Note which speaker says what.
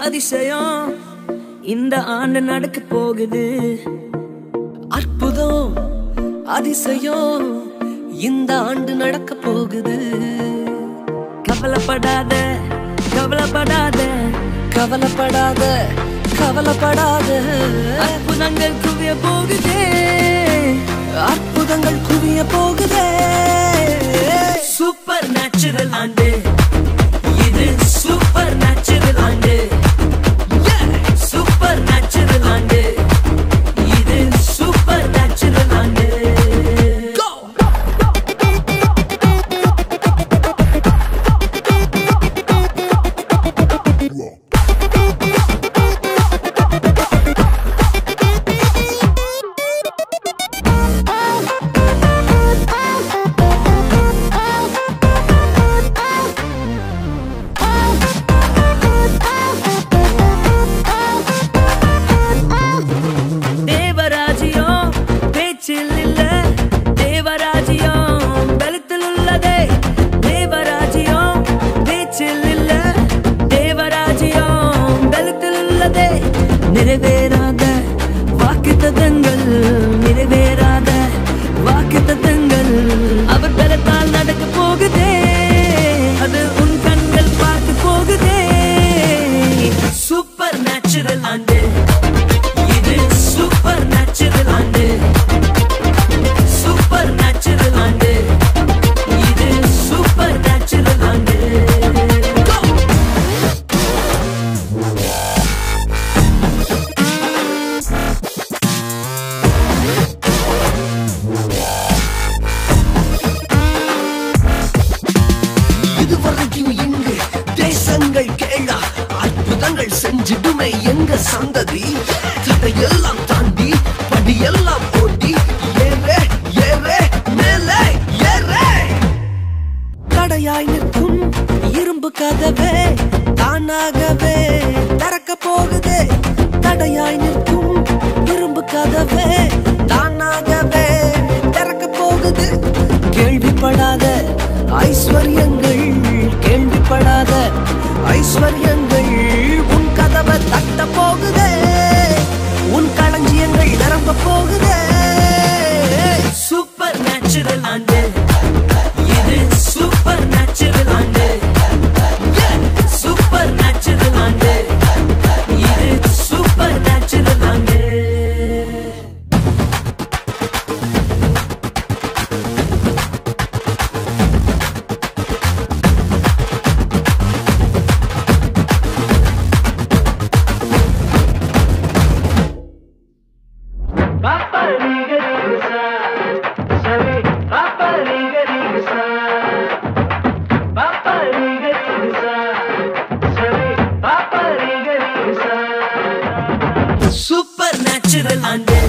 Speaker 1: அதிசயம் இந்த ஆண்டு நடக்க போகுது
Speaker 2: அற்புதம் அதிசயம் இந்த ஆண்டு நடக்க போகுது
Speaker 1: கவலைப்படாத கவலைப்படாத
Speaker 2: கவலைப்படாத கவலைப்படாத
Speaker 1: அற்புதங்கள் குவிய போகுதே
Speaker 2: அற்புதங்கள் குவிய போகுதே
Speaker 1: சூப்பர் நேச்சுரல் ஆண்டு இது சூப்பர் நேச்சுரல் ஆண்டு சூப்பர் நேச்சுரல் ஆண்டு இது சூப்பர் நேச்சுரல் ஆண்டு தேவராஜ்யம் பேச்சில் இல்ல தேவராஜ்யம் பலத்தில் உள்ளதே தேவராஜ்யம் பேச்சில் இல்ல தேவராஜ்யம் பலத்தில் உள்ளதே நிறைவேறாத வாக்குத்தத்தங்கள் நிறைவேறாத வாக்குத்தத்தங்கள் அவர் பலத்தால் நடக்க போகுதே அது உன் கண்கள் பார்த்து போகுதே சூப்பர் நேச்சுரல் ஆண்டு இது சூப்பர் நேச்சுரல் ஆண்டு சூப்பர் நேச்சுரல் ஆண்டு இது சூப்பர் நேச்சுரல் ஆண்டு
Speaker 2: இதுவரைக்கும் இங்கு தேசங்கள் கேளா அற்புதங்கள் செஞ்சிடுமே எங்க சந்ததி தடையெல்லாம் தாண்டி படியெல்லாம் ஓட்டி ஏறே ஏறே மேலே ஏறே தடையாய் நிற்கும் இரும்பு கதவே தானாகவே திறக்க போகுதே தடையாய் நிற்கும் இரும்பு கதவே தானாகவே திறக்க போகுது கேள்விப்படாத ஐஸ்வர்யங்கள் கேள்விப்படாத ஐஸ்வர்யங்கள் உன் கதவை தட்ட போகுதே உன் களஞ்சியங்கள் நிரம்ப போகுதே
Speaker 1: சூப்பர் நேச்சுரல் ஆண்டு இது சூப்பர் நேச்சுரல் ஆண்டு சூப்பர் நேச்சுரல் ஆண்டு இது சூப்பர் நேச்சுரல் ஆண்டு Papa Riga Riga Sa, Sabe, Papa Riga Riga Sa, Papa Riga Riga Sa, Sabe, Papa Riga Riga Sa. Super natural and